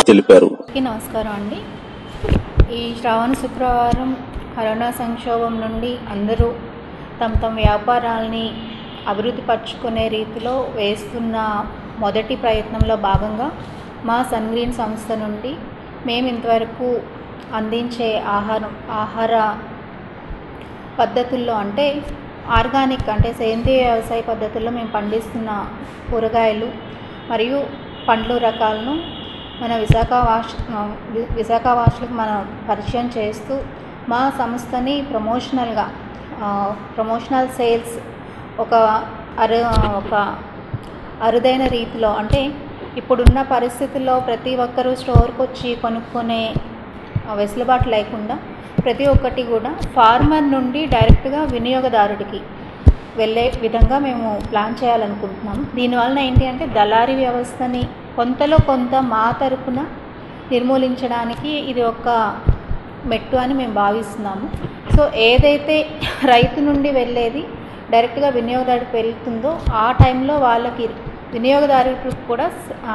తెలిపారు అందరికీ నమస్కారం అండి ఈ శ్రావణ శుక్రవారం కరోనా సంక్షోభం నుండి అందరూ తమ తమ వ్యాపారాల్ని అభివృద్ధి పరుచుకునే రీతిలో వేస్తున్న మొదటి ప్రయత్నంలో భాగంగా మా సన్గ్రీన్ సంస్థ నుండి మేము ఇంతవరకు అందించే ఆహారం ఆహార పద్ధతుల్లో అంటే ఆర్గానిక్ అంటే సేంద్రియ వ్యవసాయ పద్ధతుల్లో మేము పండిస్తున్న కూరగాయలు మరియు పండ్లు రకాలను మన విశాఖ వాష్ వి- విశాఖ వాసులకు మనం పరిచయం చేస్తూ మా సంస్థని ప్రమోషనల్గా ప్రమోషనల్ సేల్స్ ఒక అరు ఒక అరుదైన రీతిలో అంటే ఇప్పుడున్న పరిస్థితుల్లో ప్రతి ఒక్కరూ స్టోర్కి వచ్చి కొనుక్కునే ఆ, వెసులుబాటు లేకుండా ప్రతి ఒక్కటి కూడా ఫార్మర్ నుండి డైరెక్ట్గా వినియోగదారుడికి వెళ్ళే విధంగా మేము ప్లాన్ చేయాలనుకుంటున్నాము దీనివలన ఏంటి అంటే దళారీ వ్యవస్థని కొంతలో కొంత మా తరపున నిర్మూలించడానికి ఇది ఒక మెట్టు అని మేము భావిస్తున్నాము సో ఏదైతే రైతు నుండి వెళ్ళేది డైరెక్ట్గా వినియోగదారుడికి వెళ్తుందో ఆ టైంలో వాళ్ళకి వినియోగదారుడికి కూడా ఆ,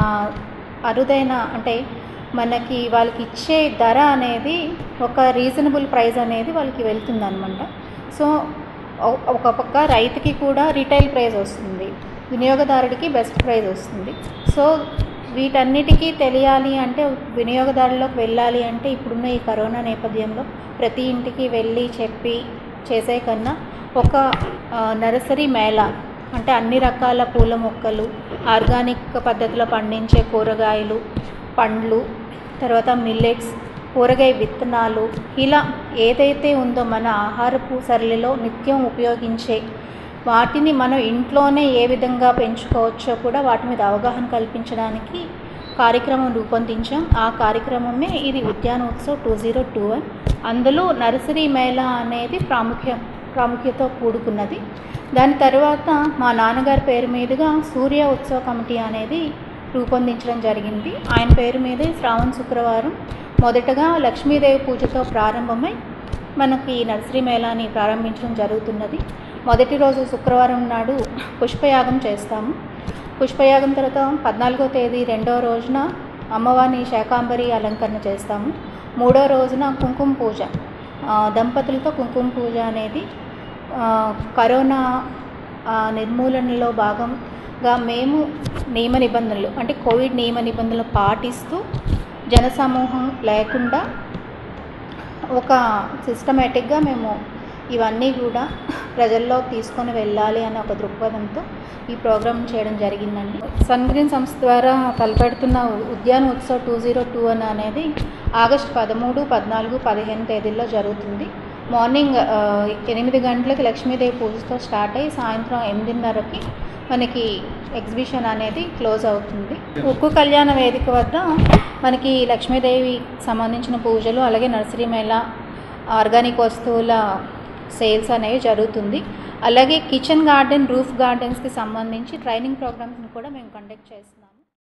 అరుదైన అంటే మనకి వాళ్ళకి ఇచ్చే ధర అనేది ఒక రీజనబుల్ ప్రైస్ అనేది వాళ్ళకి వెళ్తుందన్నమాట సో ఒ- ఒక పక్క రైతుకి కూడా రిటైల్ ప్రైస్ వస్తుంది వినియోగదారుడికి బెస్ట్ ప్రైస్ వస్తుంది సో వీటన్నిటికీ తెలియాలి అంటే వినియోగదారులకు వెళ్ళాలి అంటే ఇప్పుడున్న ఈ కరోనా నేపథ్యంలో ప్రతి ఇంటికి వెళ్ళి చెప్పి చేసే కన్నా ఒక ఆ, నర్సరీ మేళ అంటే అన్ని రకాల పూల మొక్కలు ఆర్గానిక్ పద్ధతిలో పండించే కూరగాయలు పండ్లు తర్వాత మిల్లెట్స్ కూరగాయ విత్తనాలు ఇలా ఏదైతే ఉందో మన ఆహారపు సరళిలో నిత్యం ఉపయోగించే వాటిని మనం ఇంట్లోనే ఏ విధంగా పెంచుకోవచ్చో కూడా వాటి మీద అవగాహన కల్పించడానికి కార్యక్రమం రూపొందించాం ఆ కార్యక్రమమే ఇది ఉద్యానోత్సవ్ టూ జీరో టూ వన్ అందులో నర్సరీ మేళా అనేది ప్రాముఖ్య ప్రాముఖ్యత కూడుకున్నది దాని తర్వాత మా నాన్నగారి పేరు మీదుగా సూర్య ఉత్సవ కమిటీ అనేది రూపొందించడం జరిగింది ఆయన పేరు మీదే శ్రావణ శుక్రవారం మొదటగా లక్ష్మీదేవి పూజతో ప్రారంభమై మనకి ఈ నర్సరీ మేళాని ప్రారంభించడం జరుగుతున్నది మొదటి రోజు శుక్రవారం నాడు పుష్పయాగం చేస్తాము పుష్పయాగం తర్వాత పద్నాలుగో తేదీ రెండో రోజున అమ్మవారిని శాకాంబరి అలంకరణ చేస్తాము మూడో రోజున కుంకుమ పూజ ఆ, దంపతులతో కుంకుమ పూజ అనేది ఆ, కరోనా ఆ, నిర్మూలనలో భాగంగా మేము నియమ నిబంధనలు అంటే కోవిడ్ నియమ నిబంధనలు పాటిస్తూ జనసమూహం లేకుండా ఒక సిస్టమేటిక్గా మేము ఇవన్నీ కూడా ప్రజల్లో తీసుకొని వెళ్ళాలి అనే ఒక దృక్పథంతో ఈ ప్రోగ్రామ్ చేయడం జరిగిందండి సన్ గ్రీన్ సంస్థ ద్వారా తలపెడుతున్న ఉద్యాన ఉత్సవ్ టూ జీరో టూ వన్ అనేది ఆగస్టు పదమూడు పద్నాలుగు పదిహేను తేదీల్లో జరుగుతుంది మార్నింగ్ ఆ, ఎనిమిది గంటలకి లక్ష్మీదేవి పూజతో స్టార్ట్ అయ్యి సాయంత్రం ఎనిమిదిన్నరకి మనకి ఎగ్జిబిషన్ అనేది క్లోజ్ అవుతుంది ఉక్కు కళ్యాణ వేదిక వద్ద మనకి లక్ష్మీదేవి సంబంధించిన పూజలు అలాగే నర్సరీ మేళ ఆర్గానిక్ వస్తువుల సేల్స్ అనేవి జరుగుతుంది అలాగే కిచెన్ గార్డెన్ రూఫ్ గార్డెన్స్కి సంబంధించి ట్రైనింగ్ ప్రోగ్రామ్స్ని కూడా మేము కండక్ట్ చేస్తున్నాం